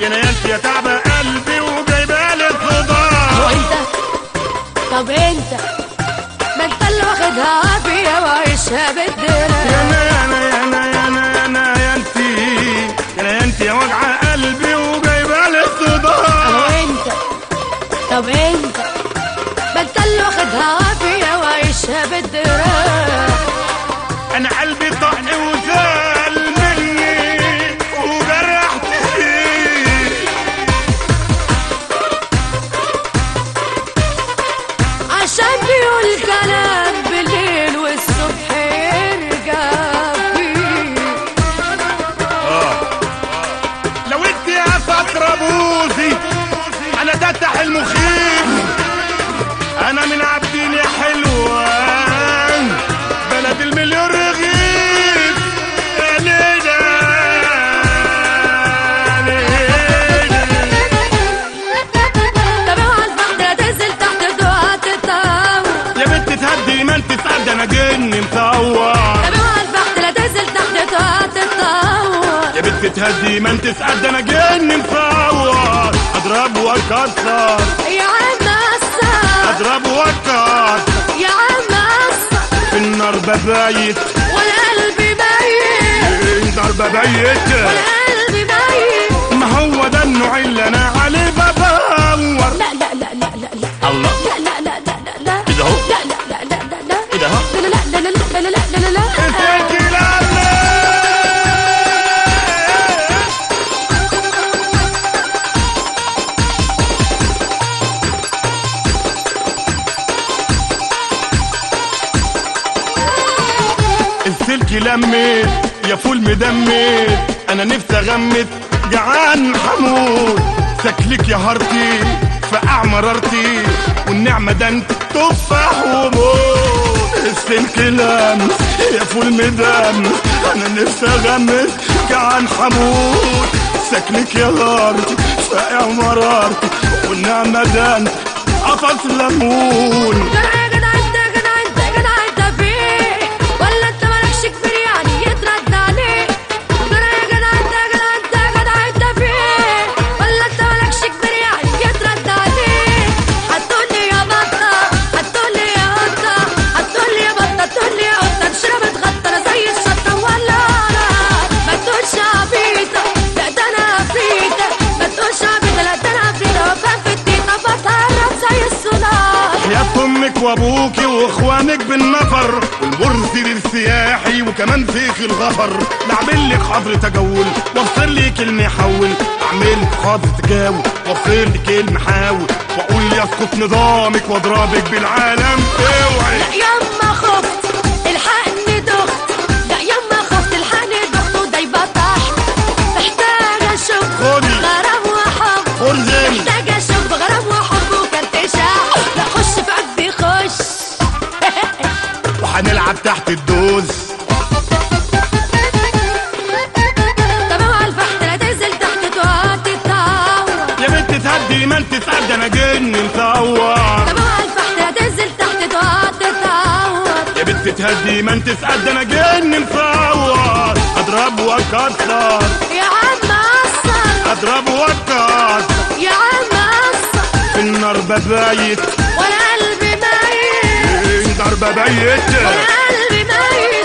جنينتي يا تعبة قلبي وجايبالي الخضار هو انت طب انت ما انت اللي واخدها بيا وعايشها يا بالدنيا انا يا انا يا انا يا انا يا انا يا انتي يا انتي يا وجع قلبي وجايبالي هو الخضار انت طب انت ما انت اللي واخدها بيا وعايشها بالدنيا انا قلبي طحن وزال مني وجرحتني عشان بيقول كلام بالليل والصبح يرجع فيه لو انت يا فترة بوزي انا تفتح المخيف انا من عابدين يا حلوان بلد المليون رغيف يا ليلى طب اوعى البحر تنزل تحت دعاء تتطور يا بنت تهدي ما انت سعد انا جن مصور طب اوعى البحر تنزل تحت دعاء تتطور يا بنت تهدي ما انت سعد انا جن مصور اضرب واكسر يا عم أصلا اضرب واكسر يا عم أصلا في النار ببايت والقلب ميت النار ببيت والقلب ميت ما هو ده النوع اللي انا عليه بدور لا لا لا لا لا لا الله لا لا لا لا لا لا كده اهو. لا لا لا لا لا لا كده اهو. لا لا لا لا لا لا لا لا لا اتكي لله السلك لميت يا فول مدمت انا نفسي اغمت جعان حمود سكلك يا هارتي فقع مرارتي والنعمة ده انت تفاح وموت السلك لمس يا فول مدمس انا نفسي اغمس جعان حمود سكلك يا هارتي فقع مرارتي والنعمة ده انت قفص ليمون جدع يا جدع انت يا جدع انت يا جدع انت فيه ولا انت مالكش كبير يعني يترد عليك جدع يا جدع انت يا جدع انت يا جدع انت فيه ولا انت مالكش كبير يعني يترد عليك هتقولي يا بطة هتقولي يا قطة هتقولي يا بطة هتقولي يا قطة تشرب اتغطى انا زي الشطة ولا انا ما تقولش عبيطة لا ده انا عفريتة ما تقولش عبيطة لا ده انا عفريتة وفاهم في التيتا بتهرب زي السونار يا امك وابوكي واخوانك بالنفر والمرسل السياحي وكمان فيك الغفر نعمل لك حظر تجول وافصل لي كلمه حول اعمل لك حظر تجاوب وافصل لي كلمه حاول واقول يسقط نظامك واضربك بالعالم اوعي لا يما خفت الحقني دخت لا يما خفت الحقني دخت ودايبة تحت محتاجة اشوف خدي. غرام وحب خرزاني محتاجة اشوف غرام وحب وكرتشة لا خش في قلبي خش وهنلعب تحت الدوز طب اوعى البحر لا تنزل تحت تقعد تتعور يا بنت تهدي ما انت سعد انا جن مصور طب اوعى البحر لا تنزل تحت تقعد تتعور يا بنت تهدي ما انت سعد انا جن مصور اضرب واكسر يا عم اصلا اضرب واكسر يا عم اصلا في النار ببايت وانا قلبي ميت النار ببيت وانا قلبي ميت